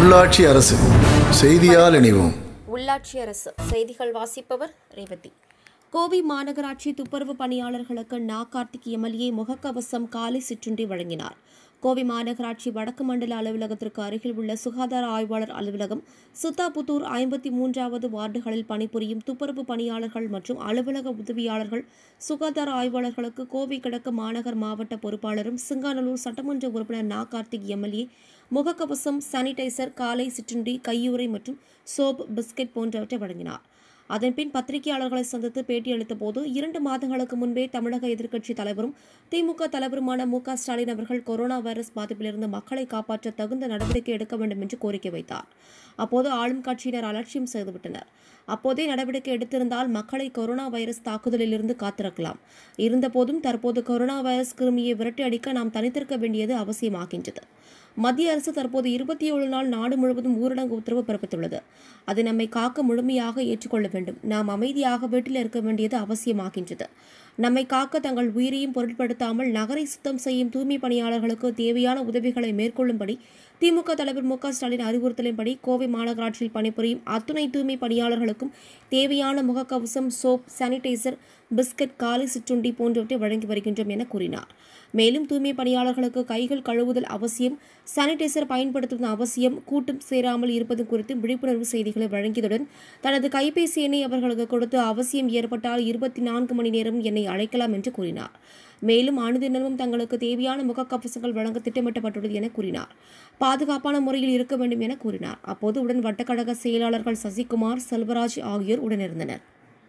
உள்ளாட்சி அரசு செய்தியால் இணைவோம் உள்ளாட்சி அரசு செய்திகள் வாசிப்பவர் ரேவதி கோவை மாநகராட்சி துப்புரவு பணியாளர்களுக்கு நா கார்த்திக் எம்எல்ஏ முகக்கவசம் காலை சிற்றுண்டி வழங்கினார் கோவை மாநகராட்சி வடக்கு மண்டல அலுவலகத்திற்கு அருகில் உள்ள சுகாதார ஆய்வாளர் அலுவலகம் சுத்தாபுத்தூர் ஐம்பத்தி மூன்றாவது வார்டுகளில் பணிபுரியும் துப்புரவு பணியாளர்கள் மற்றும் அலுவலக உதவியாளர்கள் சுகாதார ஆய்வாளர்களுக்கு கோவை கிழக்கு மாநகர் மாவட்ட பொறுப்பாளரும் சிங்காநல்லூர் சட்டமன்ற உறுப்பினர் நா கார்த்திக் எம்எல்ஏ முகக்கவசம் சானிடைசர் காலை சிற்றுண்டி கையுறை மற்றும் சோப் பிஸ்கட் போன்றவற்றை வழங்கினார் அதன்பின் பத்திரிகையாளர்களை சந்தித்து பேட்டியளித்த போது இரண்டு மாதங்களுக்கு முன்பே தமிழக எதிர்க்கட்சித் தலைவரும் திமுக தலைவருமான மு க ஸ்டாலின் அவர்கள் கொரோனா வைரஸ் பாதிப்பிலிருந்து மக்களை காப்பாற்ற தகுந்த நடவடிக்கை எடுக்க வேண்டும் என்று கோரிக்கை வைத்தார் அப்போது ஆளும் கட்சியினர் அலட்சியம் செய்துவிட்டனர் அப்போதே நடவடிக்கை எடுத்திருந்தால் மக்களை கொரோனா வைரஸ் தாக்குதலிலிருந்து காத்திருக்கலாம் இருந்தபோதும் தற்போது கொரோனா வைரஸ் கிருமியை விரட்டி அடிக்க நாம் தனித்திருக்க வேண்டியது அவசியமாகின்றது மத்திய அரசு தற்போது இருபத்தி ஏழு நாள் நாடு முழுவதும் ஊரடங்கு உத்தரவு பிறப்பித்துள்ளது அது நம்மை காக்க முழுமையாக ஏற்றுக்கொள்ள வேண்டும் நாம் அமைதியாக வீட்டில் இருக்க வேண்டியது அவசியமாகின்றது நம்மை காக்க தங்கள் உயிரையும் பொருட்படுத்தாமல் நகரை சுத்தம் செய்யும் தூய்மை பணியாளர்களுக்கு தேவையான உதவிகளை மேற்கொள்ளும்படி திமுக தலைவர் மு க ஸ்டாலின் அறிவுறுத்தலின்படி கோவை மாநகராட்சியில் பணிபுரியும் அத்துணை தூய்மை பணியாளர்களுக்கும் தேவையான முகக்கவசம் சோப் சானிடைசர் பிஸ்கட் காலை சிற்றுண்டி போன்றவற்றை வழங்கி வருகின்றோம் என கூறினார் மேலும் தூய்மை பணியாளர்களுக்கு கைகள் கழுவுதல் அவசியம் சானிடைசர் பயன்படுத்துவது அவசியம் கூட்டம் சேராமல் இருப்பது குறித்து விழிப்புணர்வு செய்திகளை வழங்கியதுடன் தனது கைபேசி எண்ணை அவர்களுக்கு கொடுத்து அவசியம் ஏற்பட்டால் இருபத்தி நான்கு மணி நேரம் என்னை அழைக்கலாம் என்று கூறினார் மேலும் அனுதினமும் தங்களுக்கு தேவையான முகக்கவசங்கள் வழங்க திட்டமிட்டப்பட்டுள்ளது என கூறினார் பாதுகாப்பான முறையில் இருக்க வேண்டும் என கூறினார் அப்போது உடன் வட்டக்கழக செயலாளர்கள் சசிகுமார் செல்வராஜ் ஆகியோர் உடனிருந்தனர்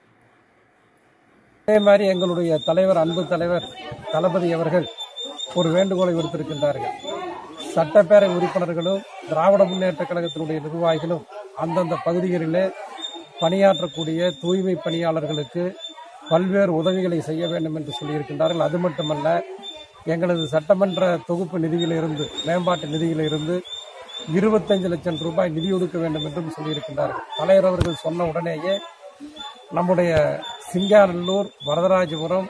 அதே மாதிரி எங்களுடைய தலைவர் அன்பு தலைவர் தளபதி அவர்கள் ஒரு வேண்டுகோளை விடுத்திருக்கின்றார்கள் சட்டப்பேரவை உறுப்பினர்களும் திராவிட முன்னேற்ற கழகத்தினுடைய நிர்வாகிகளும் அந்தந்த பகுதிகளிலே பணியாற்றக்கூடிய தூய்மை பணியாளர்களுக்கு பல்வேறு உதவிகளை செய்ய வேண்டும் என்று சொல்லியிருக்கின்றார்கள் அது மட்டுமல்ல எங்களது சட்டமன்ற தொகுப்பு நிதியிலிருந்து மேம்பாட்டு நிதியிலிருந்து இருபத்தஞ்சு லட்சம் ரூபாய் நிதி ஒதுக்க வேண்டும் என்றும் சொல்லியிருக்கின்றார்கள் தலைவர் அவர்கள் சொன்ன உடனேயே நம்முடைய சிங்காநல்லூர் வரதராஜபுரம்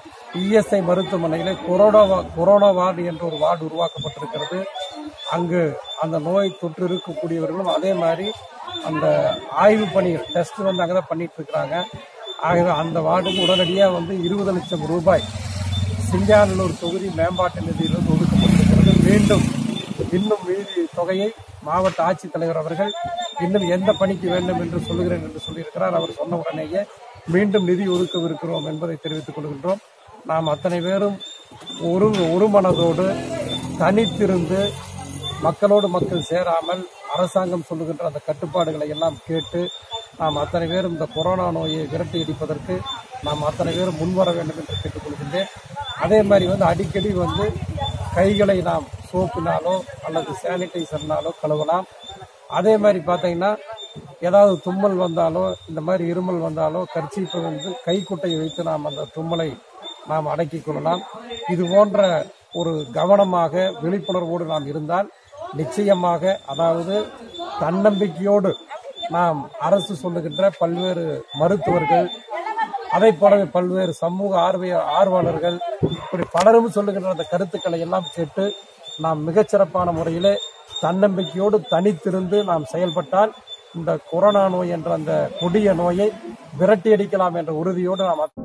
இஎஸ்ஐ மருத்துவமனையில் கொரோனா வா- கொரோனா வார்டு என்ற ஒரு வார்டு உருவாக்கப்பட்டிருக்கிறது அங்கு அந்த நோய் தொற்று இருக்கக்கூடியவர்களும் அதே மாதிரி அந்த ஆய்வு பணிகள் டெஸ்ட் வந்து அங்கே தான் பண்ணிட்டு இருக்கிறாங்க ஆகவே அந்த வார்டுக்கு உடனடியாக வந்து இருபது லட்சம் ரூபாய் சிங்காநல்லூர் தொகுதி மேம்பாட்டு நிதியிலிருந்து ஒதுக்கப்பட்டிருக்கிறது மீண்டும் இன்னும் மீதி தொகையை மாவட்ட ஆட்சித்தலைவர் அவர்கள் இன்னும் எந்த பணிக்கு வேண்டும் என்று சொல்லுகிறேன் என்று சொல்லியிருக்கிறார் அவர் சொன்ன உடனேயே மீண்டும் நிதி ஒதுக்கவிருக்கிறோம் என்பதை தெரிவித்துக் கொள்கின்றோம் நாம் அத்தனை பேரும் ஒரு ஒரு மனதோடு தனித்திருந்து மக்களோடு மக்கள் சேராமல் அரசாங்கம் சொல்லுகின்ற அந்த கட்டுப்பாடுகளை எல்லாம் கேட்டு நாம் அத்தனை பேரும் இந்த கொரோனா நோயை விரட்டி அடிப்பதற்கு நாம் அத்தனை பேரும் முன்வர வேண்டும் என்று கேட்டுக்கொள்கின்றேன் அதே மாதிரி வந்து அடிக்கடி வந்து கைகளை நாம் சோப்பினாலோ அல்லது சானிடைசர்னாலோ கழுவலாம் அதே மாதிரி பார்த்தீங்கன்னா ஏதாவது தும்மல் வந்தாலோ இந்த மாதிரி இருமல் வந்தாலோ கர்ச்சீப்பை வந்து கைக்குட்டையை வைத்து நாம் அந்த தும்மலை நாம் அடக்கிக் கொள்ளலாம் இது போன்ற ஒரு கவனமாக விழிப்புணர்வோடு நாம் இருந்தால் நிச்சயமாக அதாவது தன்னம்பிக்கையோடு நாம் அரசு சொல்லுகின்ற பல்வேறு மருத்துவர்கள் அதை போலவே பல்வேறு சமூக ஆர்வ ஆர்வலர்கள் இப்படி பலரும் சொல்லுகின்ற அந்த கருத்துக்களை எல்லாம் கேட்டு நாம் மிகச்சிறப்பான முறையிலே தன்னம்பிக்கையோடு தனித்திருந்து நாம் செயல்பட்டால் இந்த கொரோனா நோய் என்ற அந்த கொடிய நோயை விரட்டியடிக்கலாம் என்ற உறுதியோடு நாம்